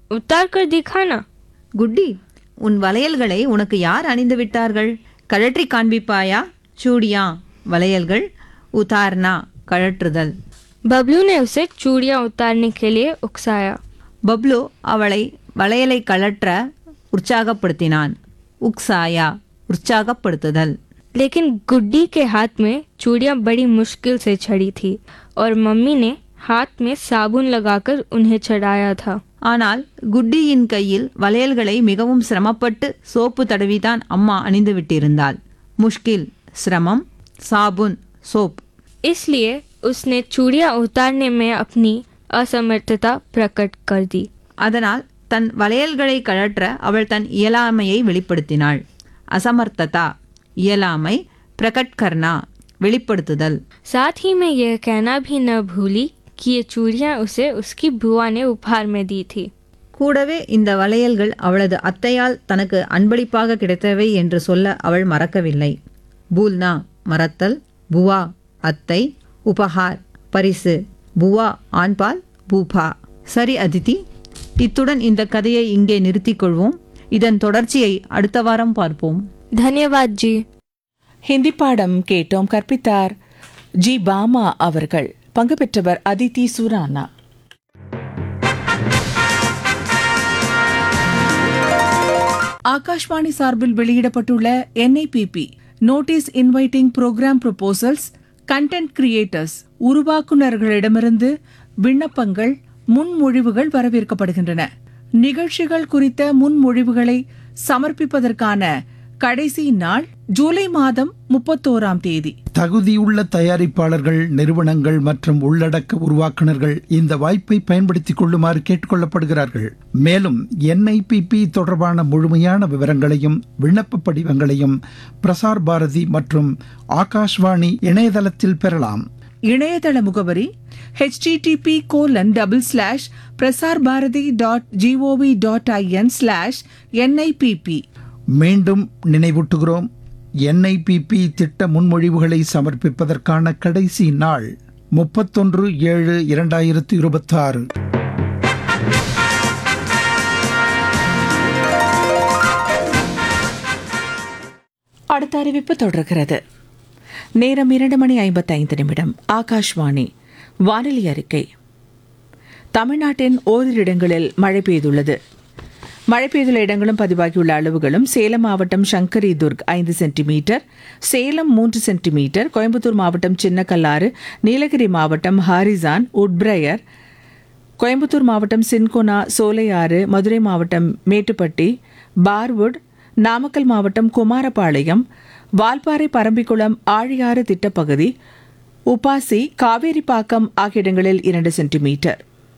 उतार कर दिखाना குட்டி உன் வளையல்களை உனக்கு யார் அணிந்து விட்டார்கள் கழற்றி காண்பிப்பாயா சூடியா வளையல்கள் உதார்னா கழற்றுதல் बबलू ने उसे चूड़ियां उतारने के लिए उकसाया பப்ளு அவளை வளையலை கழற்ற உற்சாகப்படுத்தினான் உக்சாயா உற்சாகப்படுத்துதல் लेकिन गुड्डी के हाथ में चूड़ियां बड़ी मुश्किल से चढ़ी थी और मम्मी ने हाथ में साबुन लगाकर उन्हें चढ़ाया था ஆனால் குட்டியின் கையில் வளையல்களை மிகவும் சிரமப்பட்டு சோப்பு தடவிதான் அம்மா அணிந்து விட்டிருந்தாள் முஷ்கில் சிரமம் சாபுன் சோப் इसलिए उसने चूड़ियां उतारने में अपनी असमर्थता प्रकट कर दी அதனால் தன் வளையல்களை கழற்ற அவள் தன் இயலாமையை வெளிப்படுத்தினாள் அசமர்த்ததா இயலாமை பிரகட் கர்னா வெளிப்படுத்துதல் साथ ही मैं यह कहना भी न भूली कि ये चूड़ियां उसे उसकी बुआ ने उपहार में दी थी கூடவே இந்த வளையல்கள் அவளது அத்தையால் தனக்கு அன்பளிப்பாக கிடைத்தவை என்று சொல்ல அவள் மறக்கவில்லை பூல்னா மறத்தல் புவா அத்தை உபஹார் பரிசு புவா ஆண்பால் பூபா சரி அதிதி இத்துடன் இந்த கதையை இங்கே நிறுத்திக் கொள்வோம் இதன் தொடர்ச்சியை அடுத்த வாரம் பார்ப்போம் धन्यवाद जी ஹிந்தி பாடம் கேட்டோம் கற்பித்தார் ஜி பாமா அவர்கள் பங்கு பெற்றவர் அதிதி சுரானா ஆகாஷ்வாணி சார்பில் வெளியிடப்பட்டுள்ள NIPP notice inviting programme proposals content creators உருவாக்குநர்களிடமிருந்து விண்ணப்பங்கள் முன்மொழிவுகள் வரவேற்கப்படுகின்றன நிகழ்ச்சிகள் குறித்த முன்மொழிவுகளை சமர்ப்பிப்பதற்கான கடைசி நாள் ஜூலை மாதம் முப்பத்தோராம் தேதி தகுதியுள்ள தயாரிப்பாளர்கள் நிறுவனங்கள் மற்றும் உள்ளடக்க உருவாக்குனர்கள் இந்த வாய்ப்பை பயன்படுத்திக் கொள்ளுமாறு கேட்டுக்கொள்ளப்படுகிறார்கள் மேலும் என்ஐபிபி தொடர்பான முழுமையான விவரங்களையும் விண்ணப்ப படிவங்களையும் பிரசார் பாரதி மற்றும் ஆகாஷ்வாணி இணையதளத்தில் பெறலாம் இணையதள முகவரி http colon double slash Prasar Bharati dot GOV dot IN slash NIPP மீண்டும் நினைவூட்டுகிறோம் என்ஐபிபி திட்ட முன்மொழிவுகளை சமர்ப்பிப்பதற்கான கடைசி நாள் முப்பத்தொன்று ஏழு இரண்டாயிரத்து இருபத்தாறு அடுத்த அறிவிப்பு தொடர்கிறது நேரம் இரண்டு மணி ஐம்பத்தைந்து நிமிடம் ஆகாஷ்வாணி வானிலை அறிக்கை தமிழ்நாட்டின் ஓரிரு இடங்களில் மழை பெய்துள்ளது மழை பெய்துள்ள இடங்களும் பதிவாகியுள்ள அளவுகளும் சேலம் மாவட்டம் சங்கரி துர்க் ஐந்து சென்டிமீட்டர் சேலம் மூன்று சென்டிமீட்டர் கோயம்புத்தூர் மாவட்டம் சின்னக்கல்லாறு நீலகிரி மாவட்டம் ஹாரிசான் உட்பிரயர் கோயம்புத்தூர் மாவட்டம் சின்கோனா சோலையாறு மதுரை மாவட்டம் மேட்டுப்பட்டி பார்வுட் நாமக்கல் மாவட்டம் குமாரபாளையம் வால்பாறை பரம்பிக்குளம் ஆழியாறு திட்டப்பகுதி உபாசி காவேரிப்பாக்கம் ஆகிய இடங்களில் இரண்டு சென்டிமீட்டர்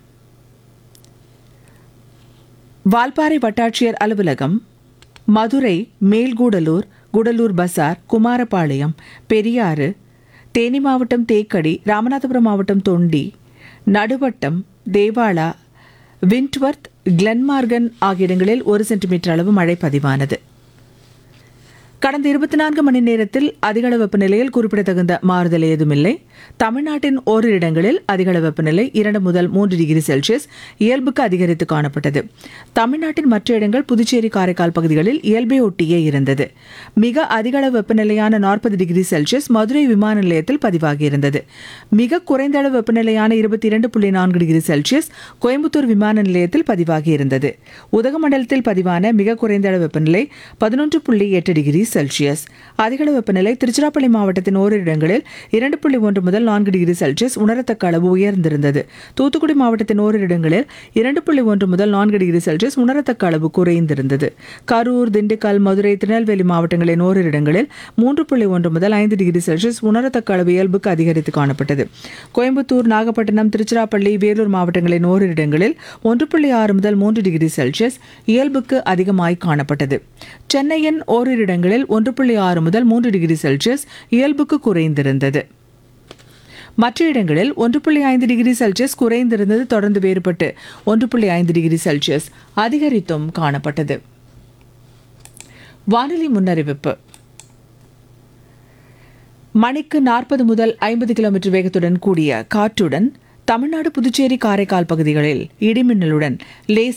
வால்பாறை வட்டாட்சியர் அலுவலகம் மதுரை மேல்கூடலூர் கூடலூர் பசார் குமாரபாளையம் பெரியாறு தேனி மாவட்டம் தேக்கடி ராமநாதபுரம் மாவட்டம் தொண்டி நடுவட்டம் தேவாலா விண்ட்வர்த் கிளன்மார்கன் ஆகிய இடங்களில் ஒரு சென்டிமீட்டர் அளவு மழை பதிவானது கடந்த இருபத்தி நான்கு மணி நேரத்தில் அதிகளவு வெப்பநிலையில் குறிப்பிடத்தகுந்த மாறுதல் ஏதுமில்லை தமிழ்நாட்டின் ஓரிரு இடங்களில் அதிகளவு வெப்பநிலை இரண்டு முதல் மூன்று டிகிரி செல்சியஸ் இயல்புக்கு அதிகரித்து காணப்பட்டது தமிழ்நாட்டின் மற்ற இடங்கள் புதுச்சேரி காரைக்கால் பகுதிகளில் இயல்பை ஒட்டியே இருந்தது மிக அதிகளவு வெப்பநிலையான நாற்பது டிகிரி செல்சியஸ் மதுரை விமான நிலையத்தில் பதிவாகியிருந்தது மிக குறைந்த அளவு வெப்பநிலையான இருபத்தி இரண்டு புள்ளி நான்கு டிகிரி செல்சியஸ் கோயம்புத்தூர் விமான நிலையத்தில் பதிவாகியிருந்தது உதகமண்டலத்தில் பதிவான மிக குறைந்த அளவு வெப்பநிலை பதினொன்று புள்ளி எட்டு டிகிரி செல்சியஸ் அதிகளவு வெப்பநிலை திருச்சிராப்பள்ளி மாவட்டத்தின் ஓரிரு இடங்களில் இரண்டு புள்ளி ஒன்று முதல் நான்கு டிகிரி செல்சியஸ் உணரத்தக்க அளவு உயர்ந்திருந்தது தூத்துக்குடி மாவட்டத்தின் ஓரிரு இடங்களில் இரண்டு புள்ளி ஒன்று முதல் நான்கு டிகிரி செல்சியஸ் உணரத்தக்க அளவு குறைந்திருந்தது கரூர் திண்டுக்கல் மதுரை திருநெல்வேலி மாவட்டங்களின் ஓரிரு இடங்களில் மூன்று புள்ளி ஒன்று முதல் ஐந்து டிகிரி செல்சியஸ் உணரத்தக்க அளவு இயல்புக்கு அதிகரித்து காணப்பட்டது கோயம்புத்தூர் நாகப்பட்டினம் திருச்சிராப்பள்ளி வேலூர் மாவட்டங்களின் ஓரிரு இடங்களில் ஒன்று புள்ளி ஆறு முதல் மூன்று டிகிரி செல்சியஸ் இயல்புக்கு அதிகமாய் காணப்பட்டது சென்னையின் ஓரிரு இடங்களில் ஒன்று புள்ளி ஆறு முதல் மூன்று டிகிரி செல்சியஸ் இயல்புக்கு குறைந்திருந்தது மற்ற இடங்களில் ஒன்று புள்ளி ஐந்து டிகிரி செல்சியஸ் குறைந்திருந்தது தொடர்ந்து வேறுபட்டு ஒன்று புள்ளி ஐந்து டிகிரி செல்சியஸ் அதிகரித்தும் காணப்பட்டது வானிலை முன்னறிவிப்பு மணிக்கு நாற்பது முதல் ஐம்பது கிலோமீட்டர் வேகத்துடன் கூடிய காற்றுடன் தமிழ்நாடு புதுச்சேரி காரைக்கால் பகுதிகளில் இடிமின்னலுடன் லேசான